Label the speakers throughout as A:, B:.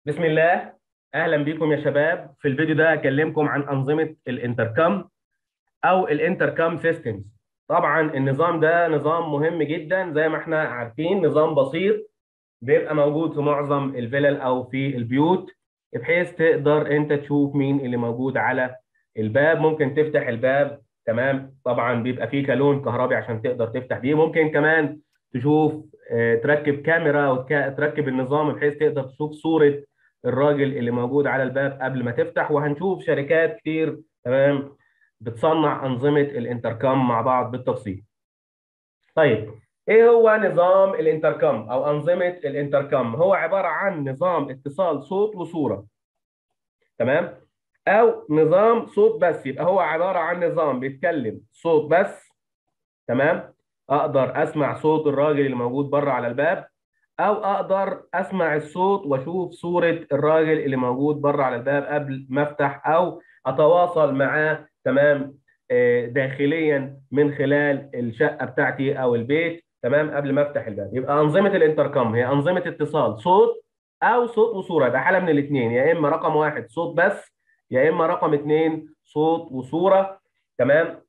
A: بسم الله اهلا بكم يا شباب في الفيديو ده اكلمكم عن انظمه الانتركم او الانتركم سيستمز طبعا النظام ده نظام مهم جدا زي ما احنا عارفين نظام بسيط بيبقى موجود في معظم الفلل او في البيوت بحيث تقدر انت تشوف مين اللي موجود على الباب ممكن تفتح الباب تمام طبعا بيبقى فيه كالون كهربي عشان تقدر تفتح بيه ممكن كمان تشوف آه، تركب كاميرا وتركب النظام بحيث تقدر تشوف صوره الراجل اللي موجود على الباب قبل ما تفتح وهنشوف شركات كتير تمام بتصنع انظمه الانتركم مع بعض بالتفصيل. طيب ايه هو نظام الانتركم او انظمه الانتركم؟ هو عباره عن نظام اتصال صوت وصوره. تمام؟ او نظام صوت بس يبقى هو عباره عن نظام بيتكلم صوت بس تمام؟ اقدر اسمع صوت الراجل اللي موجود بره على الباب او اقدر اسمع الصوت واشوف صوره الراجل اللي موجود بره على الباب قبل ما افتح او اتواصل معاه تمام آه، داخليا من خلال الشقه بتاعتي او البيت تمام قبل ما افتح الباب يبقى انظمه الانتركم هي انظمه اتصال صوت او صوت وصوره ده حاله من الاثنين يا اما رقم واحد صوت بس يا اما رقم اثنين صوت وصوره تمام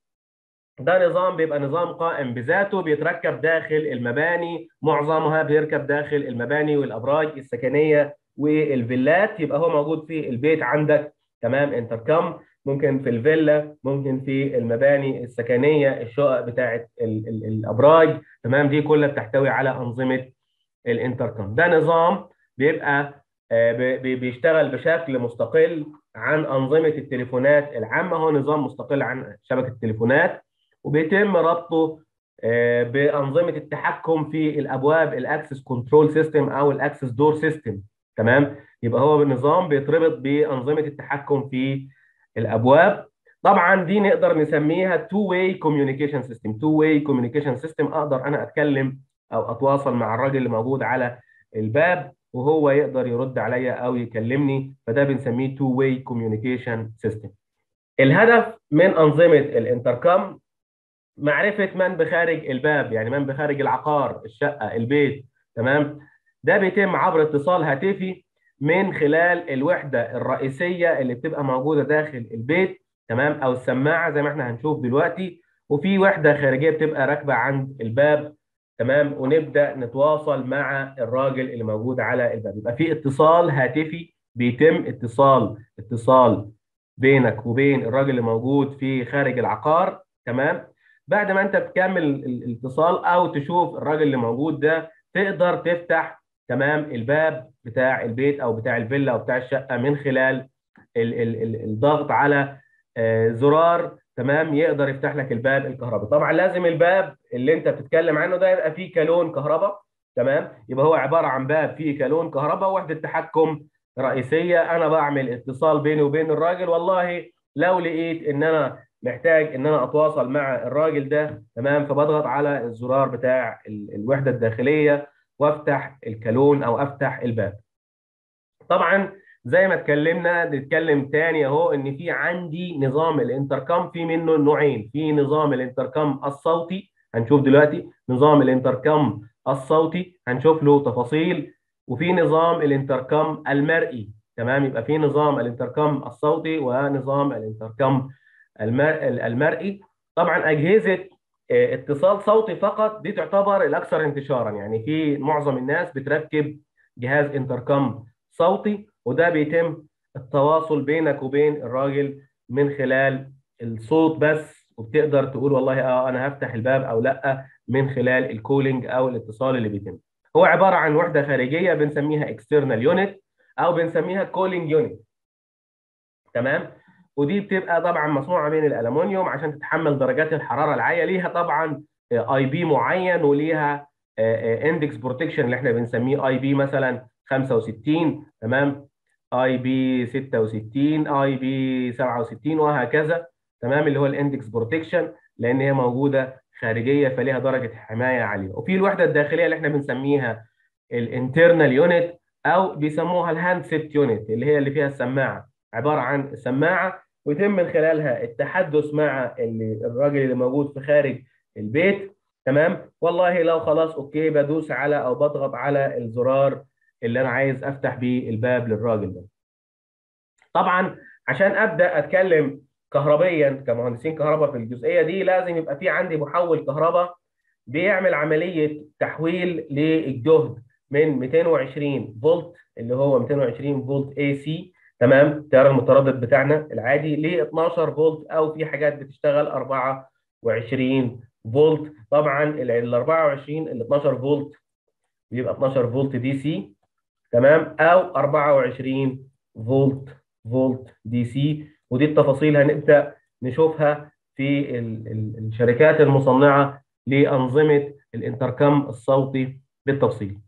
A: ده نظام بيبقى نظام قائم بذاته بيتركب داخل المباني معظمها بيركب داخل المباني والابراج السكنيه والفيلات يبقى هو موجود في البيت عندك تمام انتركم ممكن في الفيلا ممكن في المباني السكنيه الشقق بتاعه ال ال الابراج تمام دي كلها بتحتوي على انظمه الانتركم ده نظام بيبقى آه، بيشتغل بشكل مستقل عن انظمه التليفونات العامه هو نظام مستقل عن شبكه التليفونات وبيتم ربطه آه، بانظمه التحكم في الابواب الاكسس كنترول سيستم او الاكسس دور سيستم تمام يبقى هو بالنظام بيتربط بانظمه التحكم في الابواب طبعا دي نقدر نسميها تو واي كوميونيكيشن سيستم تو واي كوميونيكيشن سيستم اقدر انا اتكلم او اتواصل مع الراجل اللي موجود على الباب وهو يقدر يرد عليا او يكلمني فده بنسميه تو واي كوميونيكيشن سيستم الهدف من انظمه الانتركم معرفه من بخارج الباب يعني من بخارج العقار الشقه البيت تمام ده بيتم عبر اتصال هاتفي من خلال الوحده الرئيسيه اللي بتبقى موجوده داخل البيت تمام او السماعه زي ما احنا هنشوف دلوقتي وفي وحده خارجيه بتبقى راكبه عند الباب تمام ونبدا نتواصل مع الراجل اللي موجود على الباب يبقى في اتصال هاتفي بيتم اتصال اتصال بينك وبين الراجل اللي موجود في خارج العقار تمام بعد ما انت بتكمل الاتصال او تشوف الراجل اللي موجود ده تقدر تفتح تمام الباب بتاع البيت او بتاع الفيلا او بتاع الشقه من خلال ال ال ال الضغط على آه، زرار تمام يقدر يفتح لك الباب الكهرباء طبعا لازم الباب اللي انت بتتكلم عنه ده يبقى فيه كالون كهرباء تمام يبقى هو عباره عن باب فيه كالون كهرباء وحده تحكم رئيسيه انا بعمل اتصال بيني وبين الراجل والله لو لقيت ان انا محتاج ان انا اتواصل مع الراجل ده تمام فبضغط على الزرار بتاع الوحده الداخليه وافتح الكالون او افتح الباب طبعا زي ما اتكلمنا نتكلم تاني اهو ان في عندي نظام الانتركم في منه نوعين في نظام الانتركم الصوتي هنشوف دلوقتي نظام الانتركم الصوتي هنشوف له تفاصيل وفي نظام الانتركم المرئي تمام يبقى في نظام الانتركم الصوتي ونظام الانتركم المرئي طبعا اجهزه آه، اتصال صوتي فقط دي تعتبر الاكثر انتشارا يعني في معظم الناس بتركب جهاز انتركم صوتي وده بيتم التواصل بينك وبين الراجل من خلال الصوت بس وبتقدر تقول والله اه انا هفتح الباب او لا من خلال الكولينج او الاتصال اللي بيتم هو عباره عن وحده خارجيه بنسميها اكسترنال يونت او بنسميها كولينج يونت تمام ودي بتبقى طبعا مصنوعه من الالومنيوم عشان تتحمل درجات الحراره العاليه ليها طبعا اي بي معين وليها اندكس بروتكشن اللي احنا بنسميه اي بي مثلا 65 تمام اي بي 66 اي بي 67 وهكذا تمام اللي هو الاندكس بروتكشن لان هي موجوده خارجيه فليها درجه حمايه عاليه وفي الوحده الداخليه اللي احنا بنسميها الانترنال يونت او بيسموها الهاند سيت يونت اللي هي اللي فيها السماعه عباره عن سماعه ويتم من خلالها التحدث مع اللي الراجل اللي موجود في خارج البيت تمام والله لو خلاص اوكي بدوس على او بضغط على الزرار اللي انا عايز افتح بيه الباب للراجل ده طبعا عشان ابدا اتكلم كهربيا كمهندسين كهرباء في الجزئيه دي لازم يبقى في عندي محول كهرباء بيعمل عمليه تحويل للجهد من 220 فولت اللي هو 220 فولت اي سي تمام التيار المتردد بتاعنا العادي ل 12 فولت او في حاجات بتشتغل 24 فولت طبعا ال 24 ال 12 فولت بيبقى 12 فولت دي سي تمام او 24 فولت فولت دي سي ودي التفاصيل هنبدا نشوفها في الشركات المصنعه لانظمه الانتركم الصوتي بالتفصيل.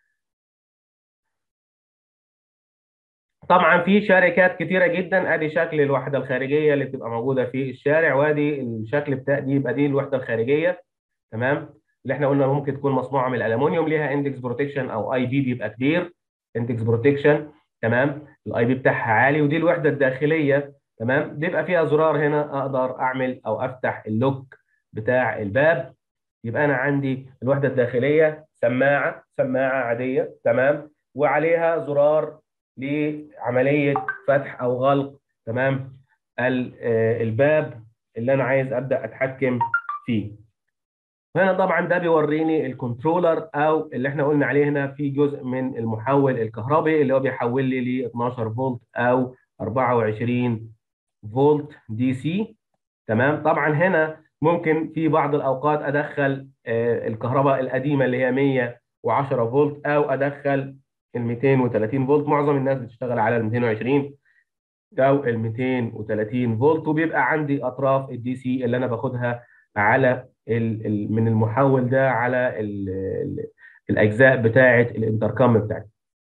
A: طبعا في شركات كتيره جدا ادي شكل الوحده الخارجيه اللي بتبقى موجوده في الشارع وادي الشكل بتاع دي يبقى دي الوحده الخارجيه تمام اللي احنا قلنا ممكن تكون مصنوعه من الالومنيوم ليها اندكس بروتكشن او اي بي بيبقى كبير اندكس بروتكشن تمام الاي بي بتاعها عالي ودي الوحده الداخليه تمام بيبقى فيها زرار هنا اقدر اعمل او افتح اللوك بتاع الباب يبقى انا عندي الوحده الداخليه سماعه سماعه عاديه تمام وعليها زرار لعمليه فتح او غلق تمام الباب اللي انا عايز ابدا اتحكم فيه هنا طبعا ده بيوريني الكنترولر او اللي احنا قلنا عليه هنا في جزء من المحول الكهربي اللي هو بيحول لي ل 12 فولت او 24 فولت دي سي تمام طبعا هنا ممكن في بعض الاوقات ادخل الكهرباء القديمه اللي هي 110 فولت او ادخل ال 230 فولت معظم الناس بتشتغل على ال 220 او ال 230 فولت وبيبقى عندي اطراف الدي سي اللي انا باخدها على ال ال من المحول ده على ال ال الاجزاء بتاعه الانتركم بتاعتي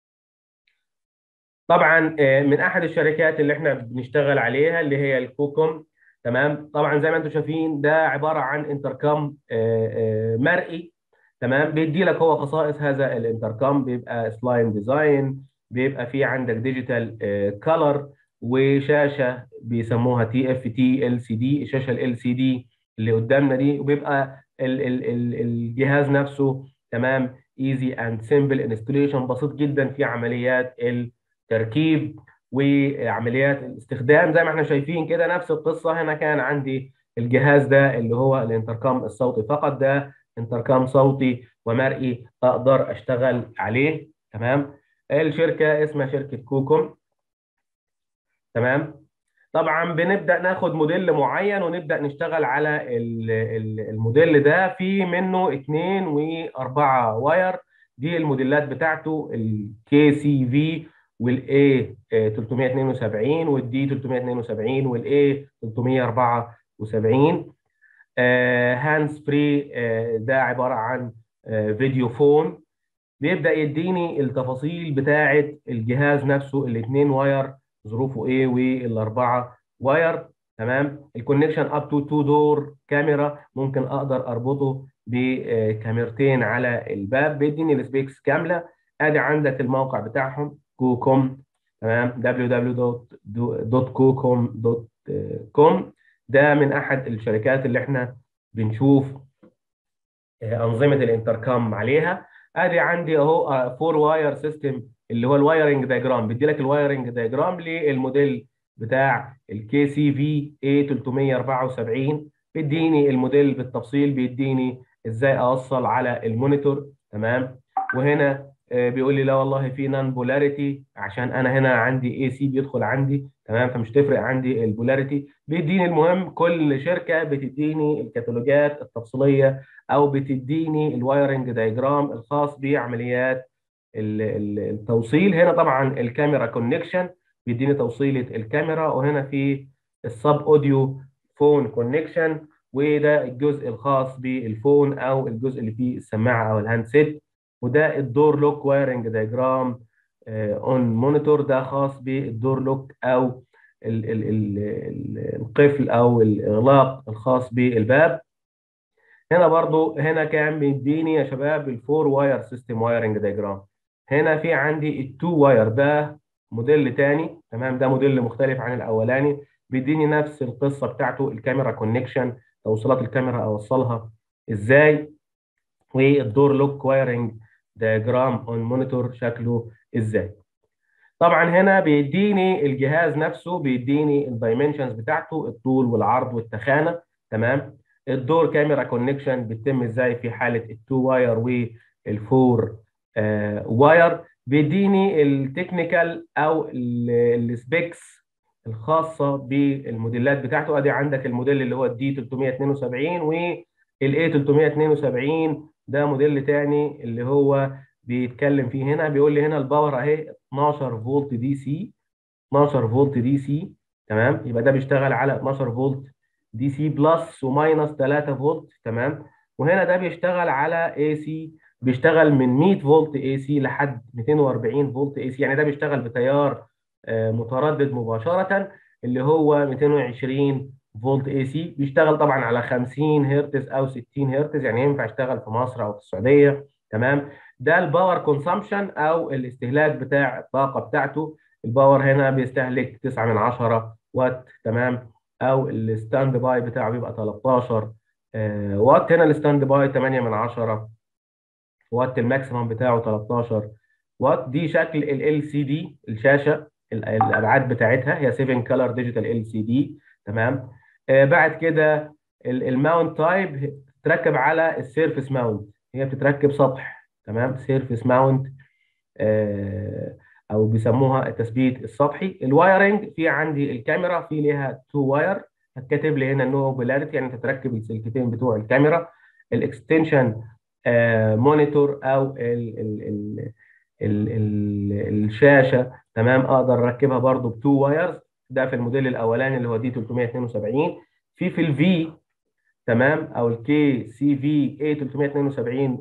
A: طبعا من احد الشركات اللي احنا بنشتغل عليها اللي هي الكوكوم تمام طبعا زي ما انتم شايفين ده عباره عن انتركم مرئي تمام بيدي لك هو خصائص هذا الانتركم بيبقى سلايم ديزاين بيبقى في عندك ديجيتال كلر وشاشه بيسموها تي اف تي ال سي دي الشاشه ال سي دي اللي قدامنا دي وبيبقى ال ال ال الجهاز نفسه تمام ايزي اند سمبل انستليشن بسيط جدا في عمليات التركيب وعمليات الاستخدام زي ما احنا شايفين كده نفس القصه هنا كان عندي الجهاز ده اللي هو الانتركم الصوتي فقط ده انتركم صوتي ومرئي اقدر اشتغل عليه تمام الشركه اسمها شركه كوكوم تمام طبعا بنبدا ناخد موديل معين ونبدا نشتغل على الموديل ده في منه اثنين واربعه واير دي الموديلات بتاعته الكي سي في والاي 372 والدي 372 والاي 374 هاندز فري ده عباره عن فيديو فون بيبدا يديني التفاصيل بتاعه الجهاز نفسه الاثنين واير ظروفه ايه والاربعه واير تمام الكونكشن اب تو تو دور كاميرا ممكن اقدر اربطه بكاميرتين على الباب بيديني السبيكس كامله ادي عندك الموقع بتاعهم كوكوم تمام www.cocom.com ده من احد الشركات اللي احنا بنشوف انظمه الانتركم عليها ادي عندي اهو فور واير سيستم اللي هو الوايرنج دايجرام بيدي لك الوايرنج دايجرام للموديل بتاع الكي سي في اي 374 بيديني الموديل بالتفصيل بيديني ازاي اوصل على المونيتور تمام وهنا بيقول لي لا والله في نان بولاريتي عشان انا هنا عندي اي سي بيدخل عندي تمام فمش تفرق عندي البولاريتي بيديني المهم كل شركه بتديني الكتالوجات التفصيليه او بتديني الوايرنج دايجرام الخاص بعمليات التوصيل هنا طبعا الكاميرا كونكشن بيديني توصيله الكاميرا وهنا في السب اوديو فون كونكشن وده الجزء الخاص بالفون او الجزء اللي فيه السماعه او الهاندسيت وده الدور لوك وايرنج دايجرام اون مونيتور ده خاص بالدور لوك او ال ال ال القفل او الاغلاق الخاص بالباب هنا برضو هنا كان بيديني يا شباب الفور واير سيستم وايرنج دايجرام هنا في عندي التو واير ده موديل تاني تمام ده موديل مختلف عن الاولاني بيديني نفس القصه بتاعته الكاميرا كونكشن توصيلات الكاميرا اوصلها ازاي والدور لوك وايرنج دياجرام اون مونيتور شكله ازاي طبعا هنا بيديني الجهاز نفسه بيديني الدايمنشنز بتاعته الطول والعرض والتخانه تمام الدور كاميرا كونكشن بيتم ازاي في حاله التو واير والفور آه واير بيديني التكنيكال او السبيكس الخاصه بالموديلات بتاعته ادي عندك الموديل اللي هو الدي 372 والاي 372 ده موديل تاني اللي هو بيتكلم فيه هنا بيقول لي هنا الباور اهي 12 فولت دي سي 12 فولت دي سي تمام يبقى ده بيشتغل على 12 فولت دي سي بلس وماينس 3 فولت تمام وهنا ده بيشتغل على اي سي بيشتغل من 100 فولت اي سي لحد 240 فولت اي سي يعني ده بيشتغل بتيار متردد مباشره اللي هو 220 فولت اي سي بيشتغل طبعا على 50 هرتز او 60 هرتز يعني ينفع يشتغل في مصر او في السعوديه تمام ده الباور كونسامشن او الاستهلاك بتاع الطاقه بتاعته الباور هنا بيستهلك 9 من 10 وات تمام او الستاند باي بتاعه بيبقى 13 آه وات هنا الستاند باي 8 من 10 وات الماكسيمم بتاعه 13 وات دي شكل ال سي دي الشاشه الابعاد بتاعتها هي 7 كلر ديجيتال ال سي دي تمام آه بعد كده الماونت تايب تركب على السيرفيس ماونت هي بتتركب سطح تمام سيرفيس ماونت آه او بيسموها التثبيت السطحي الوايرنج في عندي الكاميرا في ليها تو واير هتكتب لي هنا نو بولاريتي يعني تتركب السلكتين بتوع الكاميرا الاكستنشن آه مونيتور او ال ال ال ال ال الشاشه تمام اقدر اركبها برضو بتو وايرز ده في الموديل الاولاني اللي هو دي 372 في في الفي تمام او الكي سي في اي 372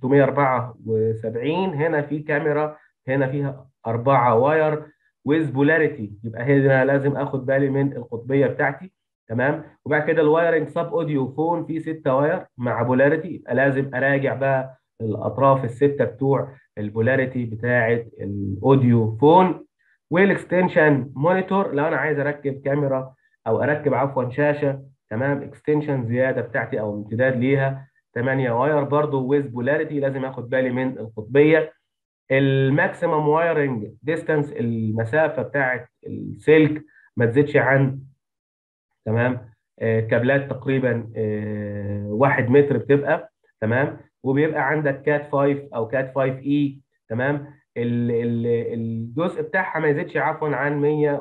A: و374 هنا في كاميرا هنا فيها أربعة واير ويز بولاريتي يبقى هنا لازم اخد بالي من القطبيه بتاعتي تمام وبعد كده الوايرنج سب اوديو فون فيه 6 واير مع بولاريتي يبقى لازم اراجع بقى الاطراف السته بتوع البولاريتي بتاعه الاوديو فون والاكستنشن مونيتور لو انا عايز اركب كاميرا او اركب عفوا شاشه تمام اكستنشن زياده بتاعتي او امتداد ليها 8 واير برضو ويز بولاريتي لازم اخد بالي من القطبيه الماكسيمم وايرنج ديستانس المسافه بتاعت السلك ما تزيدش عن تمام آه كابلات تقريبا آه 1 متر بتبقى تمام وبيبقى عندك كات 5 او كات 5 اي تمام ال ال الجزء بتاعها ما يزيدش عفوا عن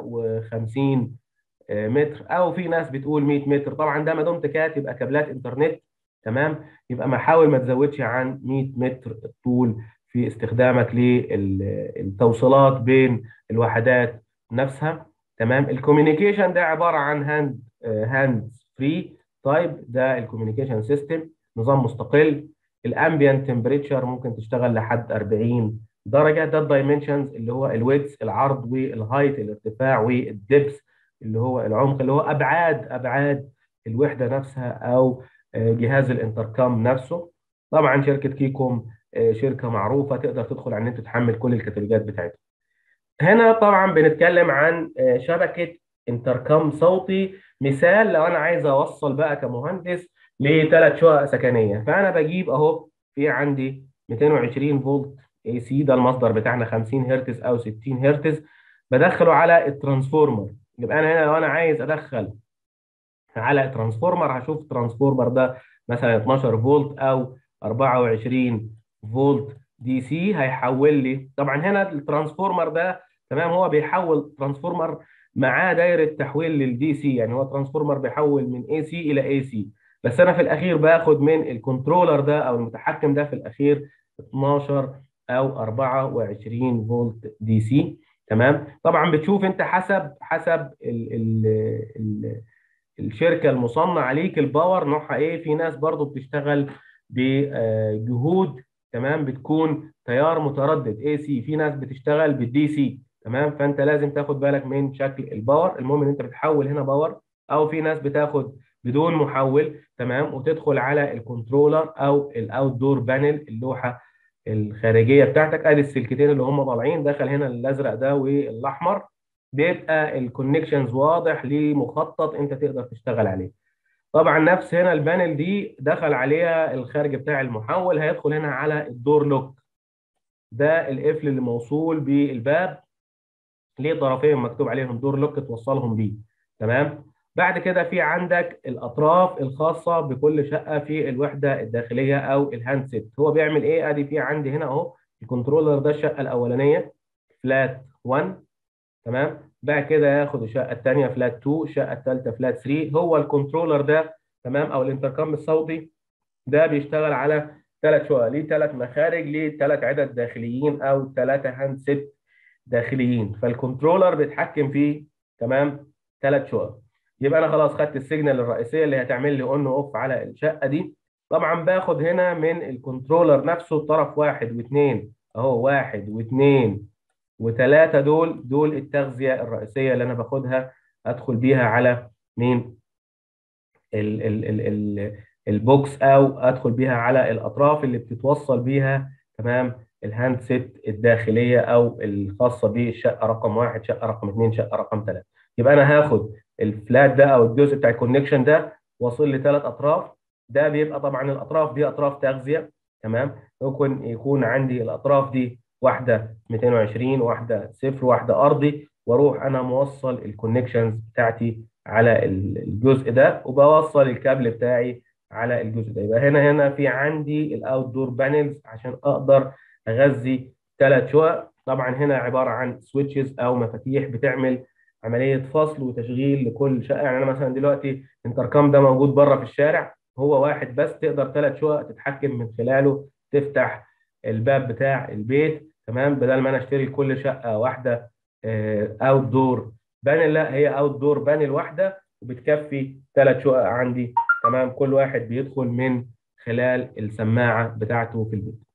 A: 150 آه متر او في ناس بتقول 100 متر طبعا ده ما دمت كات يبقى كابلات انترنت تمام يبقى ما حاول ما تزودش عن 100 متر الطول في استخدامك للتوصيلات بين الوحدات نفسها تمام الكوميونيكيشن ده عباره عن هاند هاند فري تايب ده الكوميونيكيشن سيستم نظام مستقل الامبيانت تمبريتشر ممكن تشتغل لحد 40 درجه ده الدايمنشنز اللي هو الويدث العرض والهايت الارتفاع والدبس اللي هو العمق اللي هو ابعاد ابعاد الوحده نفسها او جهاز الانتركام نفسه طبعا شركه كيكوم شركه معروفه تقدر تدخل على النت تحمل كل الكتالوجات بتاعتها. هنا طبعا بنتكلم عن شبكه انتركام صوتي مثال لو انا عايز اوصل بقى كمهندس لثلاث شقق سكنيه فانا بجيب اهو في عندي 220 فولت اي سي ده المصدر بتاعنا 50 هرتز او 60 هرتز بدخله على الترانسفورمر يبقى انا هنا لو انا عايز ادخل على ترانسفورمر هشوف الترانسفورمر ده مثلا 12 فولت او 24 فولت دي سي هيحول لي طبعا هنا الترانسفورمر ده تمام هو بيحول ترانسفورمر معاه دايره تحويل للدي سي يعني هو ترانسفورمر بيحول من اي سي الى اي سي بس انا في الاخير باخد من الكنترولر ده او المتحكم ده في الاخير 12 او 24 فولت دي سي تمام طبعا بتشوف انت حسب حسب ال ال ال الشركه المصنع ليك الباور نوعها ايه في ناس برضو بتشتغل بجهود تمام بتكون تيار متردد اي سي في ناس بتشتغل بالدي سي تمام فانت لازم تاخد بالك من شكل الباور المهم ان انت بتحول هنا باور او في ناس بتاخد بدون محول تمام وتدخل على الكنترولر او الاوت دور بانل اللوحه الخارجيه بتاعتك ادي السلكتين اللي هم طالعين دخل هنا الازرق ده والاحمر بيبقى الكونكشنز واضح لمخطط انت تقدر تشتغل عليه طبعا نفس هنا البانل دي دخل عليها الخارج بتاع المحول هيدخل هنا على الدور لوك ده القفل اللي موصول بالباب ليه طرفين مكتوب عليهم دور لوك توصلهم بيه تمام بعد كده في عندك الاطراف الخاصه بكل شقه في الوحده الداخليه او الهاندسيت هو بيعمل ايه ادي في عندي هنا اهو الكنترولر ده الشقه الاولانيه فلات 1 تمام بعد كده ياخد الشقه الثانيه فلات 2 الشقه الثالثه فلات 3 هو الكنترولر ده تمام او الانتركم الصوتي ده بيشتغل على ثلاث شقق ليه ثلاث مخارج ليه ثلاث عدد داخليين او ثلاثه هاندسيت داخليين فالكنترولر بيتحكم فيه تمام ثلاث شقق يبقى انا خلاص خدت السيجنال الرئيسيه اللي هتعمل لي اون اوف على الشقه دي طبعا باخد هنا من الكنترولر نفسه طرف واحد واثنين اهو واحد واثنين وثلاثه دول دول التغذيه الرئيسيه اللي انا باخدها ادخل بيها على مين ال ال ال ال البوكس او ادخل بيها على الاطراف اللي بتتوصل بيها تمام الهاند سيت الداخليه او الخاصه بالشقه رقم واحد شقه رقم اثنين شقه رقم ثلاثه يبقى انا هاخد الفلات ده او الجزء بتاع الكونكشن ده واصل لي ثلاث اطراف ده بيبقى طبعا الاطراف دي اطراف تغذيه تمام ممكن يكون عندي الاطراف دي واحده 220 واحده صفر واحده ارضي واروح انا موصل الكونكشنز بتاعتي على الجزء ده وبوصل الكابل بتاعي على الجزء ده يبقى هنا هنا في عندي الاوت دور بانلز عشان اقدر اغذي ثلاث شقق طبعا هنا عباره عن سويتشز او مفاتيح بتعمل عمليه فصل وتشغيل لكل شقه يعني انا مثلا دلوقتي انتركام ده موجود بره في الشارع هو واحد بس تقدر ثلاث شقق تتحكم من خلاله تفتح الباب بتاع البيت تمام بدل ما انا اشتري كل شقه واحده اوت دور بانل لا هي اوت دور بانل واحده وبتكفي ثلاث شقق عندي تمام كل واحد بيدخل من خلال السماعه بتاعته في البيت